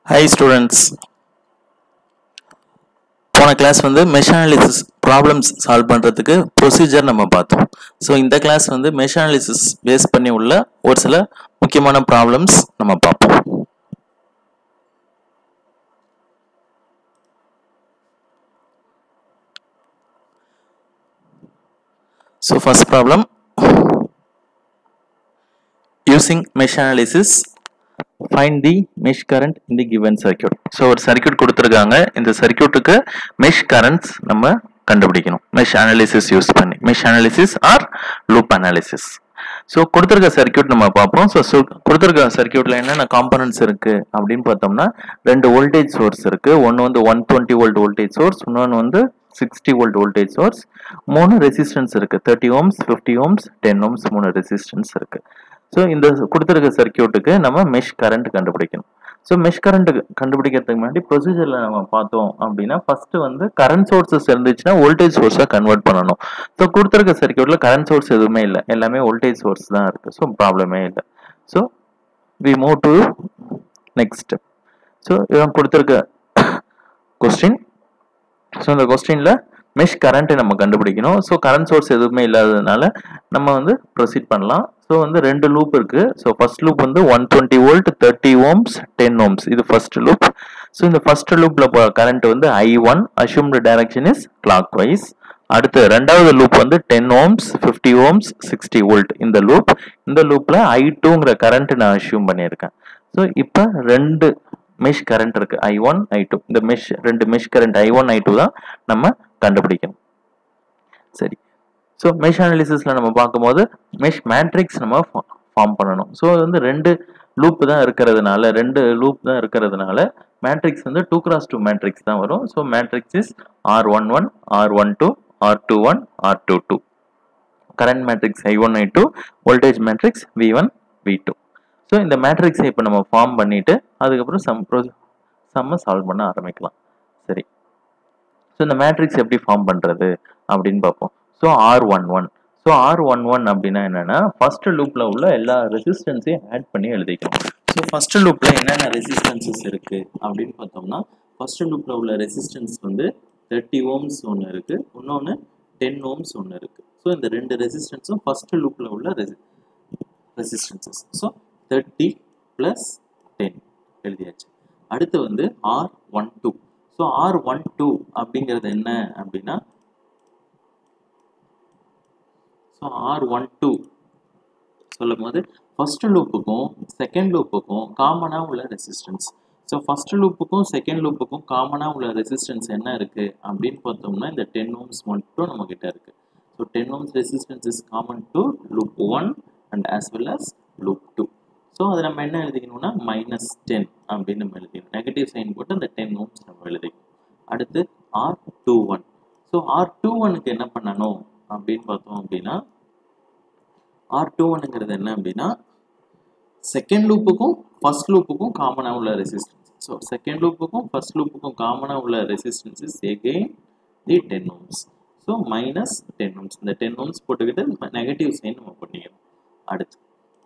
hi students போன class வந்து mesh analysis problems solve பண்ணுறதுக்கு ப்ரொசீஜர் நம்ம பார்த்தோம் ஸோ இந்த கிளாஸ் வந்து மெஷ் அனாலிசிஸ் பேஸ் பண்ணி உள்ள ஒரு சில முக்கியமான ப்ராப்ளம்ஸ் நம்ம பார்ப்போம் so first problem using mesh analysis find the mesh current in the given circuit so ஒரு சர்க்கியூட் கொடுத்துருக்காங்க இந்த சர்க்கியூட்டுக்கு மெஷ் கரண்ட்ஸ் நம்ம கண்டுபிடிக்கணும் மெஷ் அனாலிசிஸ் யூஸ் பண்ணி mesh analysis or loop analysis so கொடுத்துருக்க சர்க்கியூட் நம்ம பார்ப்போம் ஸோ கொடுத்துருக்க சர்க்கியூட்ல என்னென்ன காம்பனன்ட்ஸ் இருக்கு அப்படின்னு பார்த்தோம்னா ரெண்டு வோல்டேஜ் சோர்ஸ் இருக்கு ஒன்று வந்து one twenty volt voltage source இன்னொன்று வந்து சிக்ஸ்டி வோல்ட் வோல்டேஜ் சோர்ஸ் மூணு ரெசிஸ்டன்ஸ் இருக்கு thirty ohms fifty ohms ten ohms மூணு ரெசிஸ்டன்ஸ் இருக்கு ஸோ இந்த கொடுத்துருக்க சர்க்கியூட்டுக்கு நம்ம மெஷ் கரண்ட் கண்டுபிடிக்கணும் ஸோ மெஷ் கரண்ட் கண்டுபிடிக்கிறதுக்கு முன்னாடி ப்ரொசீஜரில் நம்ம பார்த்தோம் அப்படின்னா ஃபர்ஸ்ட் வந்து கரண்ட் சோர்சஸ் இருந்துச்சுன்னா வோல்டேஜ் சோர்ஸாக கன்வெர்ட் பண்ணணும் ஸோ கொடுத்துருக்க சர்க்கியூட்டில் கரண்ட் சோர்ஸ் எதுவுமே இல்லை எல்லாமே வோல்டேஜ் சோர்ஸ் தான் இருக்குது ஸோ ப்ராப்ளமே இல்லை so we move to next so இவன் கொடுத்துருக்க கொஸ்டின் ஸோ இந்த கொஸ்டினில் மெஷ் கரண்ட்டை நம்ம கண்டுபிடிக்கணும் ஸோ கரண்ட் சோர்ஸ் எதுவுமே இல்லாததுனால நம்ம வந்து ப்ரொசீட் பண்ணலாம் ஸோ வந்து ரெண்டு லூப் இருக்கு ஸோ ஃபர்ஸ்ட் லூப் வந்து one twenty volt thirty ohms ten ohms இது ஃபர்ஸ்ட் லூப் ஸோ இந்த ஃபர்ஸ்ட் லூப்ல கரண்ட் வந்து I one assumed direction is clockwise அடுத்து ரெண்டாவது லூப் வந்து ten ohms fifty ohms sixty volt இந்த லூப் இந்த லூப்ல ஐ டூங்கிற கரண்ட் நான் அஷ்யூம் பண்ணியிருக்கேன் ஸோ இப்போ ரெண்டு மெஷ் கரண்ட் இருக்கு ஐ ஒன் ஐ டூ இந்த மெஷ் ரெண்டு mesh current I one I two தான் நம்ம கண்டுபிடிக்கணும் சரி ஸோ மெஷ் அனாலிசிஸில் நம்ம பார்க்கும்போது மெஷ் மேட்ரிக்ஸ் நம்ம ஃபார்ம் பண்ணணும் ஸோ அது வந்து ரெண்டு லூப் தான் இருக்கிறதுனால ரெண்டு லூப் தான் இருக்கிறதுனால மேட்ரிக்ஸ் வந்து டூ கிராஸ் டூ மேட்ரிக்ஸ் தான் வரும் so matrix is R one one R one two R two one R two two current matrix I one I two voltage matrix V one V two so இந்த மேட்ரிக்ஸை இப்போ நம்ம form பண்ணிட்டு அதுக்கப்புறம் some bro சம்மை solve பண்ண ஆரம்பிக்கலாம் சரி so இந்த மேட்ரிக்ஸ் எப்படி ஃபார்ம் பண்ணுறது அப்படின்னு பார்ப்போம் so R one one so R one one அப்படின்னா என்னன்னா ஃபர்ஸ்ட் லூப்பில் உள்ள எல்லா ரெசிஸ்டன்ஸையும் ஆட் பண்ணி எழுதிக்கணும் ஸோ ஃபர்ஸ்ட் லூப்பில் என்னென்ன ரெசிஸ்டன்சஸ் இருக்கு அப்படின்னு பார்த்தோம்னா ஃபர்ஸ்ட் லூப்பில் உள்ள ரெசிஸ்டன்ஸ் வந்து தேர்ட்டி ஓம்ஸ் ஒன்று இருக்கு இன்னொன்று டென் ஓம்ஸ் ஒன்று இருக்கு ஸோ இந்த ரெண்டு ரெசிஸ்டன்ஸும் ஃபர்ஸ்ட் லூப்பில் உள்ள ரெசி resistances so thirty plus ten எழுதியாச்சு அடுத்து வந்து R one two so R one two அப்படிங்கிறது என்ன அப்படின்னா ஸோ ஆர் ஒன் டூ சொல்லும் போது ஃபர்ஸ்ட் லூப்புக்கும் செகண்ட் லூப்புக்கும் காமனாக உள்ள ரெசிஸ்டன்ஸ் ஸோ ஃபர்ஸ்ட் லூப்புக்கும் செகண்ட் லூப்புக்கும் காமனாக உள்ள ரெசிஸ்டன்ஸ் என்ன இருக்கு அப்படின்னு பார்த்தோம்னா இந்த டென் ஓம்ஸ் மட்டும் நம்ம கிட்ட இருக்கு so ten ohms resistance is common to loop one and as well as loop two so அதை நம்ம என்ன எழுதிக்கணும்னா மைனஸ் டென் அப்படின்னு நம்ம எழுதிக்கணும் நெகட்டிவ் சைன் போட்டு அந்த டென் ஓம்ஸ் நம்ம எழுதிக்கணும் அடுத்து R two one so R two ஒனுக்கு என்ன பண்ணணும் அப்படின்னு பார்த்தோம் அப்படின்னா ஆர் டூ ஒனுங்கிறது என்ன அப்படின்னா செகண்ட் லூப்புக்கும் ஃபர்ஸ்ட் லூப்புக்கும் காமனாக உள்ள ரெசிஸ்டன்ஸ் ஸோ செகண்ட் லூப்புக்கும் ஃபர்ஸ்ட் லூப்புக்கும் காமனாக உள்ள resistance is again the ten ohms so minus ten ohms இந்த டென் ஓம்ஸ் போட்டுக்கிட்டு நெகட்டிவ் சைன் நம்ம பண்ணிக்கணும் அடுத்து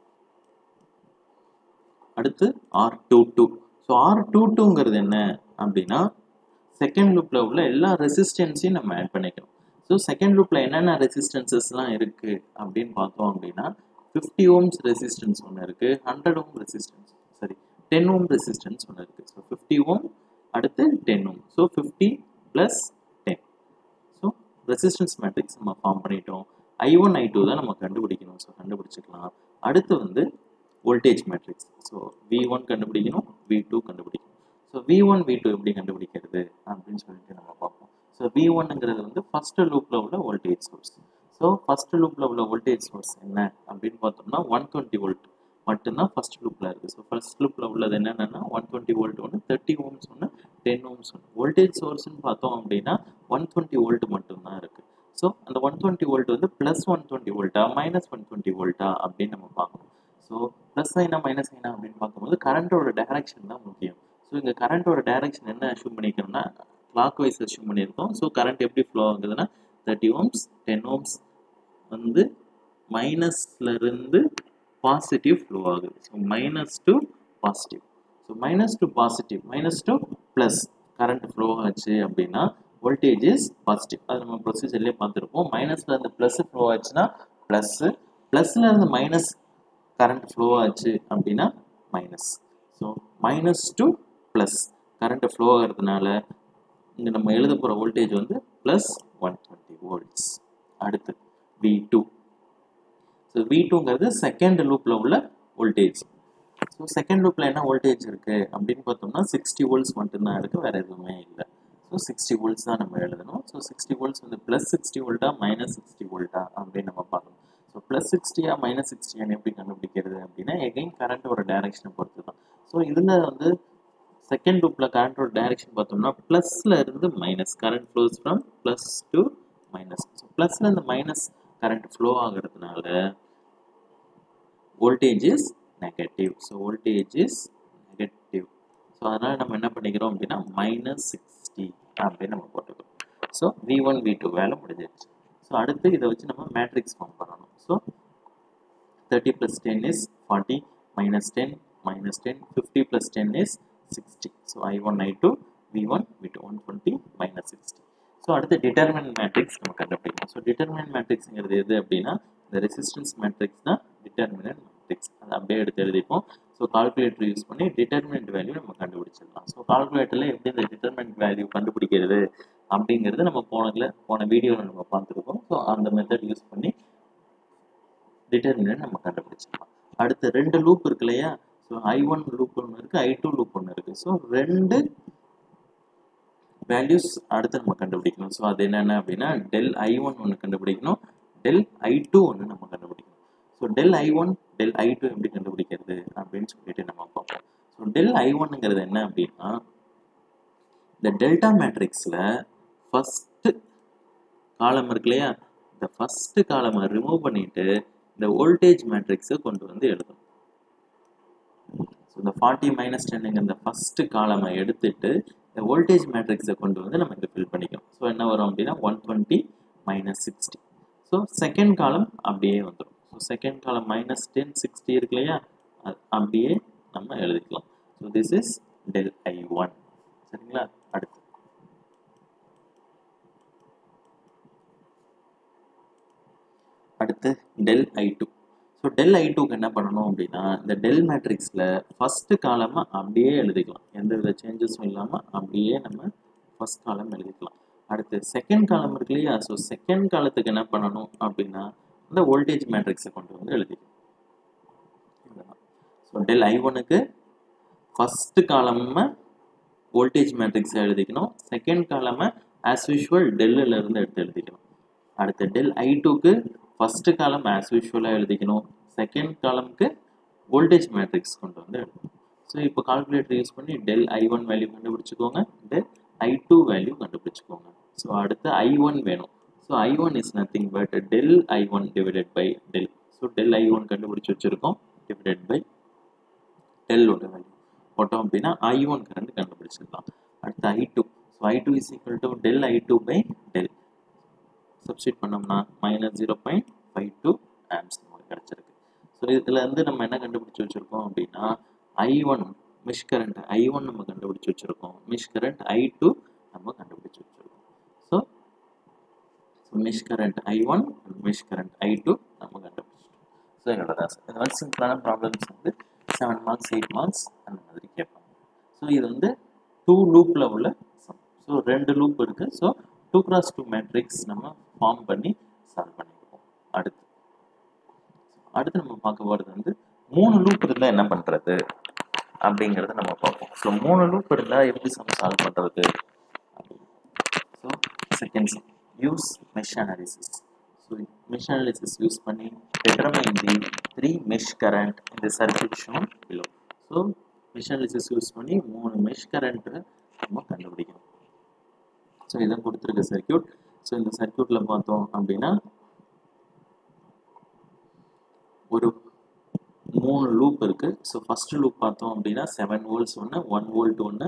அடுத்து R two two so R two டூங்கிறது என்ன அப்படின்னா செகண்ட் லூப்பில் உள்ள எல்லா ரெசிஸ்டன்ஸையும் நம்ம ஆட் பண்ணிக்கணும் ஸோ செகண்ட் லூப்பில் என்னென்ன ரெசிஸ்டன்சஸ்லாம் இருக்குது அப்படின்னு பார்த்தோம் அப்படின்னா ஃபிஃப்டி ஓம்ஸ் ரெசிஸ்டன்ஸ் ஒன்று இருக்குது ஹண்ட்ரட் ஓம் ரெசிஸ்டன்ஸ் சரி டென் ஓம் ரெசிஸ்டன்ஸ் ஒன்று இருக்குது ஸோ ஃபிஃப்டி ஓம் அடுத்து ten ohm so fifty plus ten so resistance matrix நம்ம ஃபார்ம் பண்ணிட்டோம் ஐ ஒன் ஐ டூ தான் நம்ம கண்டுபிடிக்கணும் ஸோ கண்டுபிடிச்சிக்கலாம் அடுத்து வந்து voltage matrix so V one கண்டுபிடிக்கணும் வி டூ கண்டுபிடிக்கணும் so V one V two எப்படி கண்டுபிடிக்கிறது அப்படின்னு சொல்லிட்டு நம்ம பார்ப்போம் ஸோ வி ஒன்னுங்கிறது வந்து ஃபர்ஸ்ட் லூப்பில் உள்ள வோல்டேஜ் சோர்ஸ் ஸோ ஃபர்ஸ்ட் லூப்பில் உள்ள வோல்டேஜ் சோர்ஸ் என்ன அப்படின்னு பார்த்தோம்னா ஒன் டுவெண்ட்டி வோல்ட் மட்டும்தான் ஃபர்ஸ்ட் லூப்பில் இருக்குது ஸோ ஃபர்ஸ்ட் லூப்பில் உள்ளது என்னென்னா ஒன் டுவெண்ட்டி வோல்ட் ஒன்று தேர்ட்டி ஓம்ஸ் ஒன்று டென் ஓம்ஸ் ஒன்று வோல்டேஜ் சோர்ஸ்னு பார்த்தோம் அப்படின்னா ஒன் டுவெண்ட்டி வோல்ட் மட்டும்தான் இருக்குது ஸோ அந்த ஒன் டுவெண்ட்டி வோல்ட் வந்து ப்ளஸ் ஒன் டுவெண்ட்டி வோல்ட்டா மைனஸ் ஒன் டுவெண்ட்டி வோல்ட்டா அப்படின்னு நம்ம பார்க்கணும் ஸோ ப்ளஸ் ஐனா மைனஸ் ஐனா அப்படின்னு பார்க்கும்போது கரண்ட்டோட டைரக்ஷன் தான் முக்கியம் ஸோ இங்கே கரண்ட்டோட டைரக்ஷன் என்ன அஷ்யூம் பண்ணிக்கிறோம்னா கிளாக் வைஸ் அஷ்யூம் பண்ணியிருக்கோம் ஸோ கரண்ட் எப்படி ஃப்ளோ ஆகுதுன்னா தேர்ட்டி ஓம்ஸ் டென் ஓம்ஸ் வந்து மைனஸ்ல இருந்து பாசிட்டிவ் ஃப்ளோ ஆகுது so minus to positive so minus to positive minus to plus current flow ஆச்சு அப்படின்னா வோல்டேஜ் இஸ் பாசிட்டிவ் அது நம்ம ப்ரொசீஜர்லேயே பார்த்துருப்போம் மைனஸில் இருந்து ப்ளஸ் ஃப்ளோ ஆச்சுன்னா ப்ளஸ்ஸு ப்ளஸில் இருந்து மைனஸ் கரண்ட் ஃப்ளோ ஆச்சு அப்படின்னா minus so minus to plus current flow ஆகிறதுனால இங்கே நம்ம எழுத போகிற வோல்டேஜ் வந்து ப்ளஸ் ஒன் டுவெண்ட்டி வோல்ட்ஸ் அடுத்து வி டூ ஸோ வி டூங்கிறது செகண்ட் லூப்பில் உள்ள வோல்டேஜ் ஸோ செகண்ட் லூப்பில் என்ன வோல்டேஜ் இருக்குது அப்படின்னு பார்த்தோம்னா சிக்ஸ்டி வோல்ட்ஸ் மட்டும்தான் இருக்குது வேறு எதுவுமே இல்லை ஸோ சிக்ஸ்டி வோல்ட்ஸ் தான் நம்ம எழுதணும் ஸோ சிக்ஸ்டி வோல்ட்ஸ் வந்து ப்ளஸ் சிக்ஸ்டி வோல்ட்டா மைனஸ் சிக்ஸ்டி வோல்ட்டா அப்படின்னு நம்ம பார்க்கணும் ஸோ ப்ளஸ் சிக்ஸ்டியா மைனஸ் சிக்ஸ்டியான்னு எப்படி கண்டுபிடிக்கிறது அப்படின்னா எகைன் கரண்ட்டோட டைரக்ஷனை பொறுத்து தான் ஸோ இதில் வந்து செகண்ட் லூப்பில் கரண்ட்டோட டைரக்ஷன் பார்த்தோம்னா ப்ளஸில் இருந்து minus current flows from plus to minus so ப்ளஸில் இருந்து மைனஸ் கரண்ட் ஃப்ளோ ஆகிறதுனால voltage is negative so voltage is negative so அதனால் நம்ம என்ன பண்ணிக்கிறோம் அப்படின்னா மைனஸ் சிக்ஸ்டி அப்படின்னு நம்ம போட்டுக்கிறோம் so V one V two வேலை முடிஞ்சிருச்சு ஸோ அடுத்து இதை வச்சு நம்ம மேட்ரிக்ஸ் ஃபார்ம் பண்ணணும் so thirty plus ten is forty minus ten minus ten fifty plus ten is sixty so I one I two V one V two one twenty minus sixty so அடுத்து determinant matrix நம்ம கண்டுபிடிக்கணும் so determinant மேட்ரிக்ஸுங்கிறது எது அப்படின்னா இந்த resistance matrix தான் determinant matrix அதை அப்படியே எடுத்து எழுதிப்போம் ஸோ கால்குலேட்டர் யூஸ் பண்ணி டிட்டர்மினன்ட் வேல்யூ நம்ம கண்டுபிடிச்சிடலாம் ஸோ கால்குலேட்டரில் எப்படி இந்த டிட்டர்மினன்ட் வேல்யூ கண்டுபிடிக்கிறது அப்படிங்கிறது நம்ம போனதுல போன வீடியோவில் நம்ம பார்த்துருக்கோம் ஸோ அந்த மெத்தட் யூஸ் பண்ணி டிட்டர்மினன்ட் நம்ம கண்டுபிடிச்சிடலாம் அடுத்து ரெண்டு லூப் இருக்கு இல்லையா ஸோ ஐ ஒன் லூப் ஒன்று இருக்குது ஐ டூ லூப் ஒன்று இருக்குது ஸோ ரெண்டு வேல்யூஸ் அடுத்து நம்ம கண்டுபிடிக்கணும் ஸோ அது என்னென்ன அப்படின்னா டெல் ஐ ஒன் ஒன்று கண்டுபிடிக்கணும் டெல் ஐ டூ ஒன்று நம்ம கண்டுபிடிக்கணும் so del I one del I two எப்படி கண்டுபிடிக்கிறது அப்படின்னு சொல்லிட்டு நம்ம பார்ப்போம் ஸோ டெல் ஐ ஒன்னுங்கிறது என்ன அப்படின்னா இந்த டெல்டா மேட்ரிக்ஸில் ஃபஸ்ட்டு காலம் இருக்கு இல்லையா இந்த ஃபஸ்ட்டு காலமை ரிமூவ் பண்ணிட்டு இந்த வோல்டேஜ் மேட்ரிக்ஸை கொண்டு வந்து எழுதணும் ஸோ இந்த ஃபார்ட்டி மைனஸ் டென்னுங்க இந்த ஃபஸ்ட்டு காலமை எடுத்துட்டு இந்த வோல்டேஜ் மேட்ரிக்ஸை கொண்டு வந்து நம்ம இங்கே ஃபில் பண்ணிக்கணும் ஸோ என்ன வரும் அப்படின்னா one twenty minus sixty so second column அப்படியே வந்துடும் so second column minus ten sixty இருக்கு இல்லையா அது அப்படியே நம்ம எழுதிக்கலாம் so this is del I one சரிங்களா அடுத்து அடுத்து del I two so del I டூக்கு என்ன பண்ணணும் அப்படின்னா இந்த டெல் மேட்ரிக்ஸில் ஃபஸ்ட்டு காலமாக அப்படியே எழுதிக்கலாம் எந்த வித சேஞ்சஸும் இல்லாமல் அப்படியே நம்ம ஃபஸ்ட் காலம் எழுதிக்கலாம் அடுத்து செகண்ட் காலம் இருக்கு இல்லையா ஸோ செகண்ட் காலத்துக்கு என்ன பண்ணணும் அப்படின்னா இந்த வோல்டேஜ் மேட்ரிக்ஸை கொண்டு வந்து எழுதிக்கலாம் ஸோ டெல் ஐ ஒனுக்கு ஃபஸ்ட்டு காலமாக வோல்டேஜ் மேட்ரிக்ஸை எழுதிக்கணும் செகண்ட் காலமை ஆஸ் யூஷுவல் டெல்லில் இருந்து எடுத்து எழுதிக்கணும் அடுத்து டெல் ஐ டூக்கு ஃபஸ்ட்டு காலம் ஆஸ் யூஷுவலாக எழுதிக்கணும் செகண்ட் காலம்க்கு வோல்டேஜ் மேட்ரிக்ஸ் கொண்டு வந்து எழுதணும் ஸோ இப்போ கால்குலேட்டர் யூஸ் பண்ணி டெல் ஐ ஒன் வேல்யூ கண்டுபிடிச்சிக்கோங்க டெல் ஐ டூ வேல்யூ கண்டுபிடிச்சிக்கோங்க ஸோ அடுத்து ஐ ஒன் வேணும் so I one is nothing but del I one divided by del so del I one கண்டுபிடிச்சி வச்சுருக்கோம் டிவைடட் பை டெல்லோட வேல்யூ போட்டோம் அப்படின்னா I one current கண்டுபிடிச்சிடலாம் அடுத்து I two so I two is equal to del I two by del substitute பண்ணோம்னா minus zero point five two amps நமக்கு கிடச்சிருக்கு so இதில் இருந்து நம்ம என்ன கண்டுபிடிச்சி வச்சுருக்கோம் அப்படின்னா I one mesh current I one நம்ம கண்டுபிடிச்சி வச்சுருக்கோம் மிஷ் கரண்ட் ஐ டூ நம்ம கண்டுபிடிச்சி வச்சுருக்கோம் so mesh current I one mesh current I two நம்ம கண்டுபிடிச்சிட்டோம் ஸோ என்னோட தான் சார் இந்த மாதிரி சிம்பிளான ப்ராப்ளம்ஸ் வந்து செவன் மார்க்ஸ் எயிட் மார்க்ஸ் அந்த மாதிரி கேட்பாங்க ஸோ இது வந்து டூ லூப்பில் உள்ள சம் ஸோ ரெண்டு லூப் இருக்குது so two cross two matrix நம்ம ஃபார்ம் பண்ணி சால்வ் பண்ணியிருக்கோம் அடுத்து அடுத்து நம்ம பார்க்க போகிறது வந்து மூணு லூப் இருந்தால் என்ன பண்ணுறது அப்படிங்கிறத நம்ம பார்ப்போம் ஸோ மூணு லூப் இருந்தால் எப்படி சம் சால்வ் பண்ணுறது so second sum use mesh analysis so mesh analysis use பண்ணி determine the three mesh current இந்த circuit shown below so mesh analysis use பண்ணி மூணு மெஷ் கரண்ட்டை நம்ம கண்டுபிடிக்கணும் ஸோ இதான் கொடுத்துருக்க சர்க்யூட் ஸோ இந்த சர்க்யூட்டில் பார்த்தோம் அப்படின்னா ஒரு மூணு லூப் இருக்குது ஸோ ஃபர்ஸ்ட் லூப் பார்த்தோம் அப்படின்னா செவன் வோல்ட்ஸ் ஒன்று ஒன் வோல்ட் ஒன்று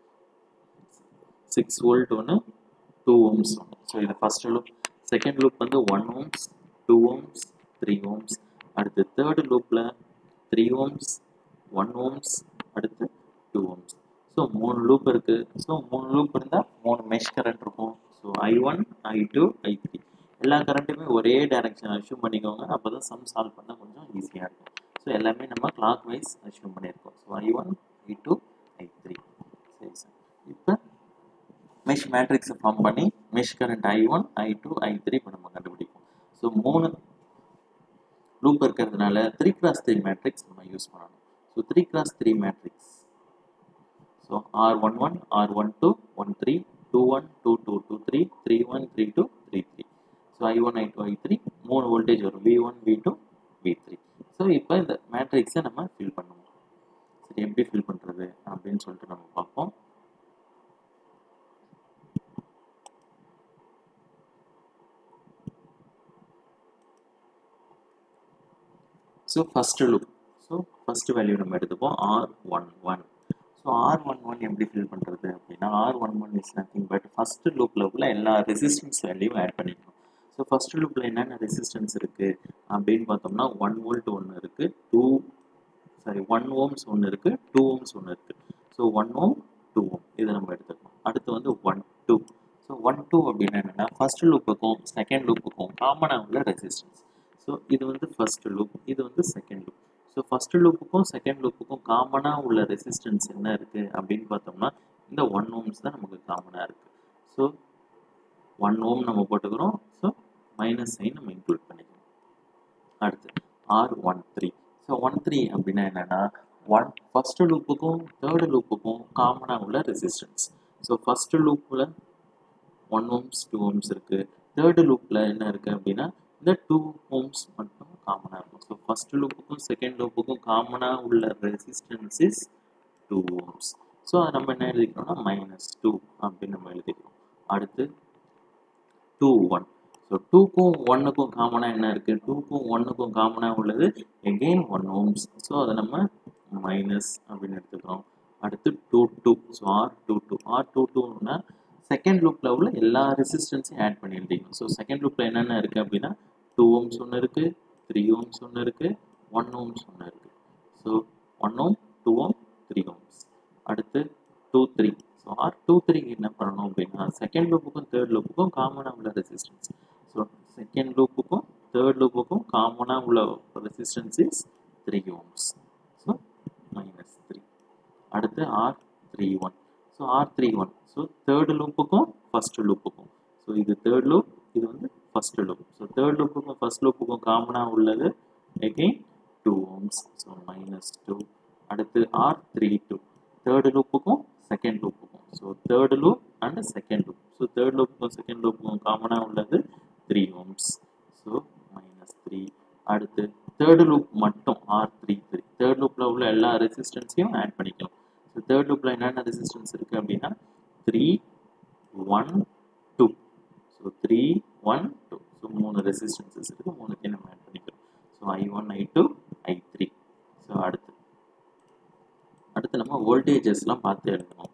சிக்ஸ் வோல்ட் ஒன்று டூ ஓம்ஸ் ஒன்று ஸோ இது ஃபர்ஸ்ட் லூப் செகண்ட் லூப் வந்து one ohms two ohms three ohms அடுத்து தேர்டு லூப்பில் த்ரீ ஓம்ஸ் ஒன் ஓம்ஸ் அடுத்து டூ ஸோ மூணு லூப் இருக்கு ஸோ மூணு லூப் இருந்தால் மூணு மெஷ் கரண்ட் இருக்கும் so I one I two I three எல்லா கரண்ட்டுமே ஒரே டைரக்ஷன் அஷ்யூம் பண்ணிக்கோங்க அப்போ தான் சம் சால்வ் பண்ண கொஞ்சம் ஈஸியாக இருக்கும் ஸோ எல்லாமே நம்ம கிளாக் வைஸ் அஷ்யூம் பண்ணியிருக்கோம் so I one I two I three சரி சார் இப்போ மெஷ் மேட்ரிக்ஸை ஃபார்ம் பண்ணி mesh current I one I two I three இப்போ நம்ம கண்டுபிடிப்போம் ஸோ மூணு லூப் இருக்கிறதுனால த்ரீ கிராஸ் த்ரீ மேட்ரிக்ஸ் நம்ம யூஸ் பண்ணணும் so three cross three matrix so R one one R one two one three two one two two two three three one three two three three so I one I two I three மூணு voltage வரும் V one V two V three so இப்போ இந்த மேட்ரிக்ஸை நம்ம fill பண்ணுவோம் சரி எப்படி fill பண்ணுறது அப்படின்னு சொல்லிட்டு நம்ம பார்ப்போம் so first look so first value நம்ம எடுத்துப்போம் R one one so R one one எப்படி ஃபில் பண்ணுறது அப்படின்னா R one one is nothing but first லூப்பில் உள்ள எல்லா ரெசிஸ்டன்ஸ் வேல்யூ ஆட் பண்ணிக்கணும் ஸோ ஃபஸ்ட்டு லூப்பில் என்னென்ன ரெசிஸ்டன்ஸ் இருக்குது அப்படின்னு பார்த்தோம்னா ஒன் வோல்ட் ஒன்று இருக்குது டூ சாரி ஒன் ஓம்ஸ் ஒன்று இருக்குது டூ ஓம்ஸ் ஒன்று இருக்குது so one ohm two ohm இதை நம்ம எடுத்துக்கணும் அடுத்து வந்து one two so one two அப்படின்னா என்னென்னா ஃபஸ்ட் லூப்புக்கும் செகண்ட் லூப்புக்கும் காமனாக உள்ள ரெசிஸ்டன்ஸ் ஸோ இது வந்து ஃபர்ஸ்ட் லூப் இது வந்து செகண்ட் லூப் ஸோ ஃபர்ஸ்ட் லூப்புக்கும் செகண்ட் லூப்புக்கும் காமனாக உள்ள ரெசிஸ்டன்ஸ் என்ன இருக்குது அப்படின்னு பார்த்தோம்னா இந்த ஒன் ஓம்ஸ் தான் நமக்கு காமனாக இருக்குது ஸோ ஒன் ஓம் நம்ம போட்டுக்கிறோம் ஸோ மைனஸ் சைன் நம்ம இன்க்ளூட் பண்ணிக்கிறோம் அடுத்து R one three so one three அப்படின்னா என்னென்னா ஒன் ஃபஸ்ட்டு லூப்புக்கும் தேர்டு லூப்புக்கும் காமனாக உள்ள ரெசிஸ்டன்ஸ் ஸோ ஃபஸ்ட்டு லூப்பில் ஒன் ஓம்ஸ் டூ ஓம்ஸ் இருக்குது தேர்டு லூப்பில் என்ன இருக்குது அப்படின்னா இந்த டூ ஓம்ஸ் மட்டும் காமனாக இருக்கும் ஸோ ஃபஸ்ட் லூப்புக்கும் செகண்ட் லூப்புக்கும் காமனாக உள்ள resistance is two ohms so அதை நம்ம என்ன எழுதிக்கிறோம்னா மைனஸ் டூ அப்படின்னு நம்ம எழுதிக்கிறோம் அடுத்து டூ ஒன் ஸோ டூக்கும் ஒன்னுக்கும் காமனாக என்ன இருக்குது டூக்கும் ஒன்னுக்கும் காமனாக உள்ளது எகெயின் ஒன் ஓம்ஸ் ஸோ அதை நம்ம மைனஸ் அப்படின்னு எடுத்துக்கிறோம் அடுத்து two two so R two two R two டூன்னா செகண்ட் லூப்பில் உள்ள எல்லா ரெசிஸ்டன்ஸையும் ஆட் பண்ணி எழுதிக்கணும் ஸோ செகண்ட் லூப்பில் என்னென்ன இருக்குது அப்படின்னா டூ ஓம்ஸ் ஒன்று இருக்குது த்ரீ ஓம்ஸ் ஒன்று இருக்குது ஒன் ஓம்ஸ் ஒன்று இருக்குது so one ohm two ohm three ohms அடுத்து two three so R two த்ரீக்கு என்ன பண்ணணும் அப்படின்னா செகண்ட் லூப்புக்கும் தேர்ட் லூப்புக்கும் காமனாக உள்ள ரெசிஸ்டன்ஸ் ஸோ செகண்ட் லூப்புக்கும் தேர்ட் லூப்புக்கும் காமனாக உள்ள resistance is three ohms so minus three அடுத்து R three one so R three one so third லூப்புக்கும் ஃபஸ்ட்டு லூப்புக்கும் ஸோ இது தேர்ட் லூப் இது வந்து ஃபஸ்ட்டு லூப் ஸோ தேர்ட் லூப்புக்கும் ஃபஸ்ட் லூப்புக்கும் காமனாக உள்ளது again two ohms so minus two அடுத்து ஆர் த்ரீ டூ தேர்டு லூப்புக்கும் செகண்ட் லூப்புக்கும் so third loop and second loop so third லூப்புக்கும் second லூப்புக்கும் காமனாக உள்ளது three ohms so minus three அடுத்து தேர்டு லூப் மட்டும் ஆர் த்ரீ த்ரீ தேர்ட் லூப்பில் உள்ள எல்லா ரெசிஸ்டன்ஸையும் ஆட் பண்ணிக்கலாம் ஸோ தேர்ட் லூப்பில் என்னென்ன ரெசிஸ்டன்ஸ் இருக்குது அப்படின்னா three one two so three one two so மூணு ரெசிஸ்டன்சஸ் இருக்குது மூணுத்தையும் நம்ம ஆட் பண்ணிக்கிறோம் so I one I two I three so அடுத்து அடுத்து நம்ம வோல்டேஜஸ்லாம் பார்த்து எழுதணும்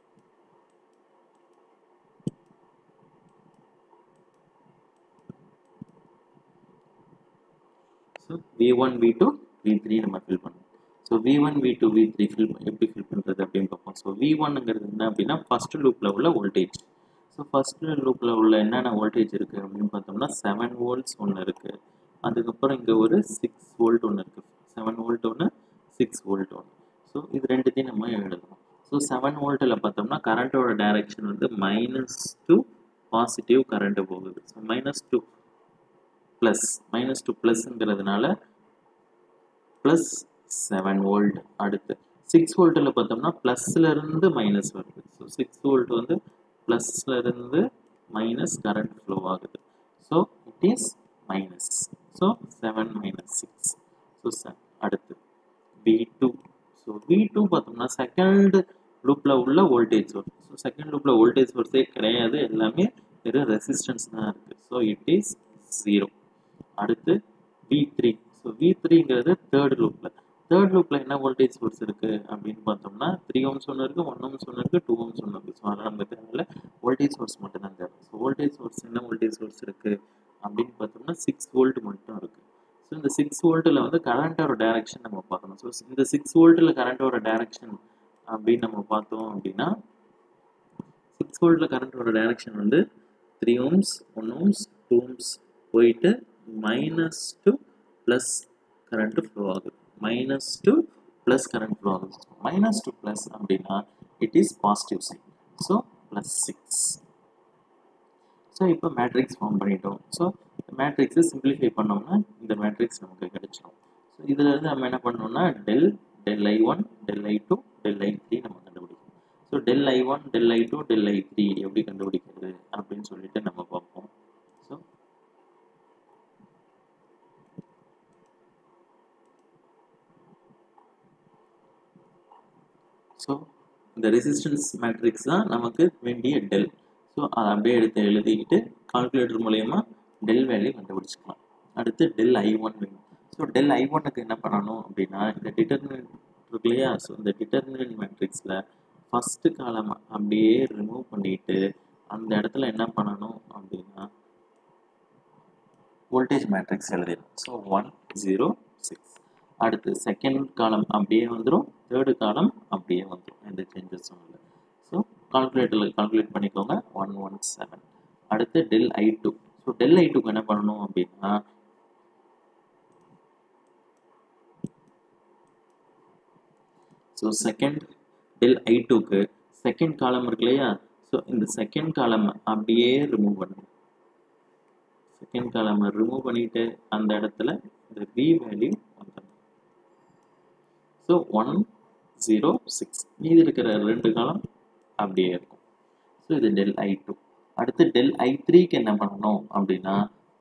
so V one V two V three நம்ம ஃபில் பண்ணணும் so V one V two V three fill எப்படி ஃபில் பண்ணுறது அப்படின்னு பார்ப்போம் ஸோ வி ஒன்னுங்கிறது என்ன அப்படின்னா ஃபஸ்ட்டு லூப்பில் உள்ள வோல்டேஜ் ஸோ ஃபஸ்ட்டு லூப்பில் உள்ள என்னென்ன வோல்டேஜ் இருக்குது அப்படின்னு பார்த்தோம்னா செவன் வோல்ட்ஸ் ஒன்று இருக்குது அதுக்கப்புறம் இங்கே ஒரு சிக்ஸ் வோல்ட் ஒன்று இருக்குது செவன் வோல்ட் ஒன்று சிக்ஸ் வோல்ட் ஒன்று ஸோ இது ரெண்டுத்தையும் நம்ம எழுதணும் ஸோ செவன் வோல்ட்டில் பார்த்தோம்னா கரண்ட்டோட டைரக்ஷன் வந்து மைனஸ் டு பாசிட்டிவ் கரண்ட்டு போகுது so minus to plus minus to ப்ளஸ்ங்கிறதுனால ப்ளஸ் செவன் வோல்ட் அடுத்து சிக்ஸ் வோல்ட்டில் பார்த்தோம்னா ப்ளஸ்லேருந்து மைனஸ் வருது ஸோ சிக்ஸ் வோல்ட் வந்து ப்ளஸ்லேருந்து மைனஸ் கரண்ட் ஃப்ளோ ஆகுது so it is minus so seven minus six so அடுத்து V two so V two பார்த்தோம்னா செகண்ட் லூப்பில் உள்ள வோல்டேஜ் சோர்ஸ் ஸோ செகண்ட் லூப்பில் வோல்டேஜ் சோர்ஸே கிடையாது எல்லாமே வெறும் ரெசிஸ்டன்ஸ் தான் இருக்குது ஸோ இட் இஸ் ஜீரோ அடுத்து வி த்ரீ ஸோ வி த்ரீங்கிறது தேர்ட் லூப்பில் தேர்ட் லூப்பில் என்ன வோல்டேஜ் சோர்ஸ் இருக்குது அப்படின்னு பார்த்தோம்னா த்ரீ ஓம்ஸ் ஒன்று இருக்குது ஒன் ஓம்ஸ் ஒன்று இருக்குது டூ ஓம்ஸ் ஒன்று இருக்குது ஸோ அதனால் நமக்கு தேவையில்ல வோல்டேஜ் சோர்ஸ் மட்டும் தான் தேவை ஸோ வோல்டேஜ் சோர்ஸ் என்ன வோல்டேஜ் சோர்ஸ் இருக்குது அப்படின்னு பார்த்தோம்னா சிக்ஸ் வோல்ட் மட்டும் இருக்குது ஸோ இந்த சிக்ஸ் வோல்ட்டில் வந்து கரண்ட்டோட டைரக்ஷன் நம்ம பார்க்கணும் ஸோ இந்த சிக்ஸ் வோல்ட்டில் கரண்ட்டோட டைரக்ஷன் அப்படின்னு நம்ம பார்த்தோம் அப்படின்னா சிக்ஸ் வோல்ட்டில் கரண்ட்டோட டைரக்ஷன் வந்து three ohms one ohms two ohms போயிட்டு minus to plus current flow ஆகுது minus to plus current flow ஆகுது மைனஸ் டு ப்ளஸ் அப்படின்னா it is positive sign so plus six so இப்போ மேட்ரிக்ஸ் ஃபார்ம் பண்ணிட்டோம் so மேட்ரிக்ஸை simplify பண்ணோம்னா இந்த matrix நமக்கு கிடைச்சிடும் ஸோ இதில் இருந்து நம்ம என்ன பண்ணோம்னா del del I one del I two del I three நம்ம கண்டுபிடிக்கணும் so del I one del I two del I three எப்படி கண்டுபிடிக்கிறது அப்படின்னு சொல்லிட்டு நம்ம பார்ப்போம் ஸோ ஸோ இந்த ரெசிஸ்டன்ஸ் மேட்ரிக்ஸ் தான் நமக்கு வேண்டிய டெல் ஸோ அதை அப்படியே எடுத்து எழுதிக்கிட்டு கால்குலேட்டர் மூலயமா டெல் வேல்யூ கண்டுபிடிச்சிக்கலாம் அடுத்து டெல் ஐ ஒன் வேணும் ஸோ டெல் ஐ ஒன்னுக்கு என்ன பண்ணணும் அப்படின்னா இந்த டிட்டர்மினன்ட் இருக்கு இல்லையா ஸோ இந்த டிட்டர்மினன்ட் மேட்ரிக்ஸில் ஃபஸ்ட்டு காலம் அப்படியே ரிமூவ் பண்ணிட்டு அந்த இடத்துல என்ன பண்ணணும் அப்படின்னா வோல்டேஜ் மேட்ரிக்ஸ் எழுதிடணும் ஸோ ஒன் ஜீரோ சிக்ஸ் அடுத்து செகண்ட் காலம் அப்படியே வந்துடும் தேர்டு காலம் அப்படியே வந்துடும் எந்த சேஞ்சஸும் இல்லை ஸோ கால்குலேட்டரில் கால்குலேட் பண்ணிக்கோங்க ஒன் ஒன் செவன் அடுத்து del I two so del I டூக்கு என்ன பண்ணணும் அப்படின்னா ஸோ செகண்ட் டெல் ஐ டூக்கு செகண்ட் காலம் இருக்கு இல்லையா ஸோ இந்த செகண்ட் காலம் அப்படியே ரிமூவ் பண்ணணும் செகண்ட் காலம் ரிமூவ் பண்ணிட்டு அந்த இடத்துல இந்த வி வேல்யூ வந்துடும் ஸோ ஒன் ஜீரோ சிக்ஸ் மீதி இருக்கிற ரெண்டு காலம் அப்படியே இருக்கும் ஸோ இது டெல் ஐ டூ அடுத்து டெல் ஐ த்ரீக்கு என்ன பண்ணணும் அப்படின்னா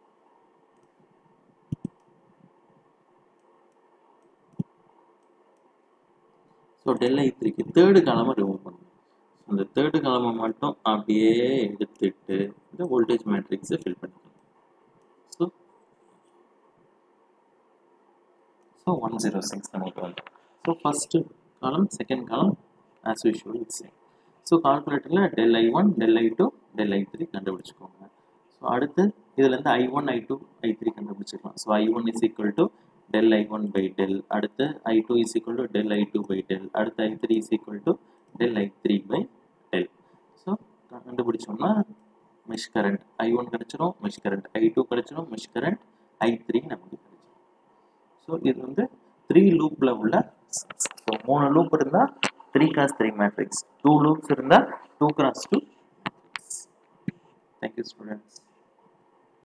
ஸோ டெல் ஐ த்ரீக்கு தேர்டு காலமை ரிமூவ் பண்ணணும் அந்த தேர்டு காலமை மட்டும் அப்படியே எடுத்துட்டு இந்த வோல்டேஜ் மேட்ரிக்ஸை ஃபில் பண்ணிக்கணும் so so one zero six நமக்கு வந்து so first column second column as usual it's same so கால்குலேட்டரில் del I one del I two del I three கண்டுபிடிச்சிக்கோங்க ஸோ அடுத்து இதுலேருந்து I one I two I three கண்டுபிடிச்சிக்கலாம் so I one is equal to del i1 by del அடுத்து i2 is equal to del i2 by del அடுத்து i3 is equal to del i3 by del so கண்டுபிடிச்சோம்னா mesh current i1 கிடைச்சிரும் mesh current i2 கிடைச்சிரும் mesh current i3 நமக்கு கிடைச்சிரும் so இது வந்து three லூப்பில் உள்ள ஸோ மூணு லூப் இருந்தால் three cross three matrix two loops இருந்தால் two cross two thank you students